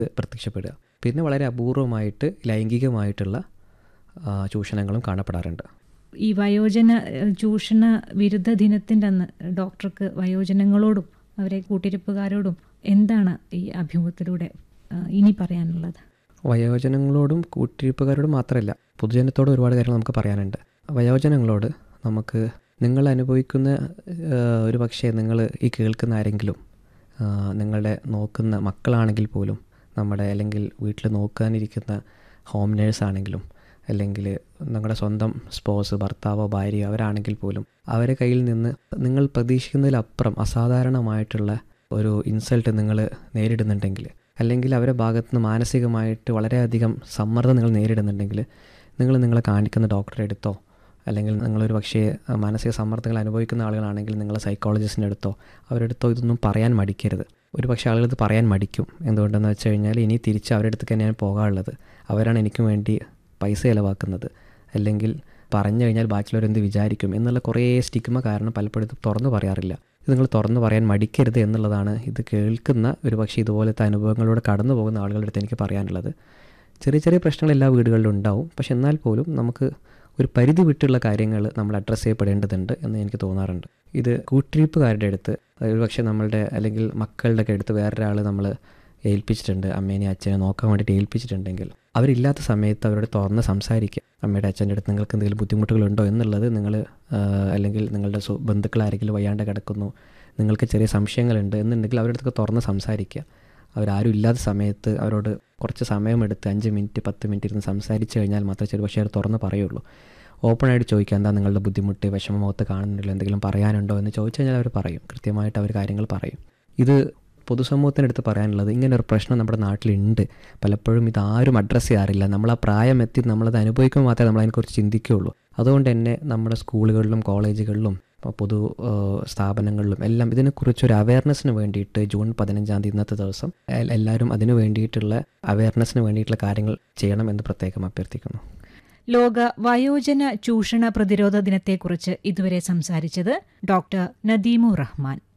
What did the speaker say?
പ്രത്യക്ഷപ്പെടുക പിന്നെ വളരെ അപൂർവമായിട്ട് ലൈംഗികമായിട്ടുള്ള ആ, ചൂഷണങ്ങളും കാണപ്പെടാറുണ്ട് ഈ വയോജന ഏഹ്, ചൂഷണ വിരുദ്ധ ദിനത്തിൻ്റെ അന്ന് ഡോക്ടർക്ക് വയോജനങ്ങളോടും അവരെ കൂട്ടിരിപ്പുകാരോടും എന്താണ് ഈ അഭിമുഖത്തിലൂടെ ആ, ഇനി പറയാനുള്ളത് വയോജനങ്ങളോടും കൂട്ടിരിപ്പുകാരോടും മാത്രമല്ല പൊതുജനത്തോടും ഒരുപാട് കാര്യങ്ങൾ നമുക്ക് പറയാനുണ്ട് വയോജനങ്ങളോട് നമുക്ക് നിങ്ങൾ അനുഭവിക്കുന്ന ആ, ഒരു പക്ഷേ നിങ്ങൾ ഈ കേൾക്കുന്ന ആരെങ്കിലും ആ, നിങ്ങളുടെ നോക്കുന്ന മക്കളാണെങ്കിൽ പോലും നമ്മുടെ അല്ലെങ്കിൽ വീട്ടിൽ നോക്കാനിരിക്കുന്ന ഹോം നേഴ്സ് ആണെങ്കിലും അല്ലെങ്കിൽ നിങ്ങളുടെ സ്വന്തം സ്പോസ് ഭർത്താവോ ഭാര്യയോ അവരാണെങ്കിൽ പോലും അവരെ കയ്യിൽ നിന്ന് നിങ്ങൾ പ്രതീക്ഷിക്കുന്നതിലപ്പുറം അസാധാരണമായിട്ടുള്ള ഒരു ഇൻസൾട്ട് നിങ്ങൾ നേരിടുന്നുണ്ടെങ്കിൽ അല്ലെങ്കിൽ അവരുടെ ഭാഗത്ത് നിന്ന് മാനസികമായിട്ട് വളരെയധികം സമ്മർദ്ദം നിങ്ങൾ നേരിടുന്നുണ്ടെങ്കിൽ നിങ്ങൾ നിങ്ങളെ കാണിക്കുന്ന ഡോക്ടറെ അടുത്തോ അല്ലെങ്കിൽ നിങ്ങളൊരു പക്ഷേ അഹ്, മാനസിക സമ്മർദ്ദങ്ങൾ അനുഭവിക്കുന്ന ആളുകളാണെങ്കിൽ നിങ്ങൾ സൈക്കോളജിസ്റ്റിൻ്റെ അടുത്തോ അവരുടെ അടുത്തോ ഇതൊന്നും പറയാൻ മടിക്കരുത് ഒരു പക്ഷേ ആളുകൾ ഇത് പറയാൻ മടിക്കും എന്തുകൊണ്ടെന്ന് വെച്ച് കഴിഞ്ഞാൽ ഇനി തിരിച്ച് അവരുടെ അടുത്തേക്ക് തന്നെയാണ് പോകാനുള്ളത് അവരാണ് എനിക്ക് വേണ്ടി പൈസ ചിലവാക്കുന്നത് അല്ലെങ്കിൽ പറഞ്ഞു കഴിഞ്ഞാൽ ബാക്കിയുള്ളവർ എന്ത് വിചാരിക്കും എന്നുള്ള കുറേ സ്റ്റിഗ്മ കാരണം പലപ്പോഴും ഇത് തുറന്നു പറയാറില്ല ഇത് നിങ്ങൾ തുറന്നു പറയാൻ മടിക്കരുത് എന്നുള്ളതാണ് ഇത് കേൾക്കുന്ന ഒരു പക്ഷേ ഇതുപോലത്തെ അനുഭവങ്ങളിലൂടെ കടന്നു പോകുന്ന ആളുകളുടെ അടുത്ത് എനിക്ക് പറയാനുള്ളത് ചെറിയ ചെറിയ പ്രശ്നങ്ങൾ എല്ലാ വീടുകളിലും ഉണ്ടാവും പക്ഷെ എന്നാൽ പോലും നമുക്ക് ഒരു പരിധി വിട്ടുള്ള കാര്യങ്ങൾ നമ്മൾ അഡ്രസ്സ് ചെയ്യപ്പെടേണ്ടതുണ്ട് എന്ന് എനിക്ക് തോന്നാറുണ്ട് ഇത് കൂട്ടിരിപ്പുകാരുടെ അടുത്ത് ഒരു പക്ഷേ നമ്മളുടെ അല്ലെങ്കിൽ മക്കളുടെ ഒക്കെ അടുത്ത് വേറൊരാൾ നമ്മൾ ഏൽപ്പിച്ചിട്ടുണ്ട് അമ്മേനെ അച്ഛനെ നോക്കാൻ വേണ്ടിയിട്ട് ഏൽപ്പിച്ചിട്ടുണ്ടെങ്കിൽ അവരില്ലാത്ത സമയത്ത് അവരോട് തുറന്ന് സംസാരിക്കുക അമ്മയുടെ അച്ഛൻ്റെ അടുത്ത് നിങ്ങൾക്ക് എന്തെങ്കിലും ബുദ്ധിമുട്ടുകളുണ്ടോ എന്നുള്ളത് നിങ്ങൾ അല്ലെങ്കിൽ നിങ്ങളുടെ സു ബന്ധുക്കൾ ആരെങ്കിലും വയ്യാണ്ട് കിടക്കുന്നു നിങ്ങൾക്ക് ചെറിയ സംശയങ്ങളുണ്ട് എന്നുണ്ടെങ്കിൽ അവരുടെ അടുത്തൊക്കെ തുറന്ന് സംസാരിക്കുക അവരാരും ഇല്ലാത്ത സമയത്ത് അവരോട് കുറച്ച് സമയമെടുത്ത് അഞ്ച് മിനിറ്റ് പത്ത് മിനിറ്റ് ഇരുന്ന് സംസാരിച്ച് കഴിഞ്ഞാൽ മാത്രമേ ചെറു പക്ഷേ അവർ തുറന്ന് പറയുള്ളൂ ഓപ്പണായിട്ട് ചോദിക്കുക എന്താ നിങ്ങളുടെ ബുദ്ധിമുട്ട് വിഷമമുഖത്ത് കാണുന്നില്ല എന്തെങ്കിലും പറയാനുണ്ടോ എന്ന് ചോദിച്ചു കഴിഞ്ഞാൽ അവർ പറയും കൃത്യമായിട്ട് അവർ കാര്യങ്ങൾ പറയും ഇത് പൊതുസമൂഹത്തിനടുത്ത് പറയാനുള്ളത് ഇങ്ങനെ ഒരു പ്രശ്നം നമ്മുടെ നാട്ടിലുണ്ട് പലപ്പോഴും ഇതാരും അഡ്രസ്സ് ചെയ്യാറില്ല നമ്മൾ ആ പ്രായം എത്തി നമ്മളത് അനുഭവിക്കുമ്പോൾ മാത്രമേ നമ്മൾ അതിനെക്കുറിച്ച് ചിന്തിക്കുകയുള്ളൂ അതുകൊണ്ട് തന്നെ നമ്മുടെ സ്കൂളുകളിലും കോളേജുകളിലും ഇപ്പോൾ പൊതു ഏഹ്, സ്ഥാപനങ്ങളിലും എല്ലാം ഇതിനെക്കുറിച്ചൊരു അവയർനെസ്സിന് വേണ്ടിയിട്ട് ജൂൺ പതിനഞ്ചാം തീയതി ഇന്നത്തെ ദിവസം എ- എല്ലാവരും അതിന് വേണ്ടിയിട്ടുള്ള അവയർനെസ്സിന് വേണ്ടിയിട്ടുള്ള കാര്യങ്ങൾ ചെയ്യണം എന്ന് പ്രത്യേകം അഭ്യർത്ഥിക്കുന്നു ലോക വയോജന ചൂഷണ പ്രതിരോധ ദിനത്തെക്കുറിച്ച് ഇതുവരെ സംസാരിച്ചത് ഡോക്ടർ നദീമു റഹ്മാൻ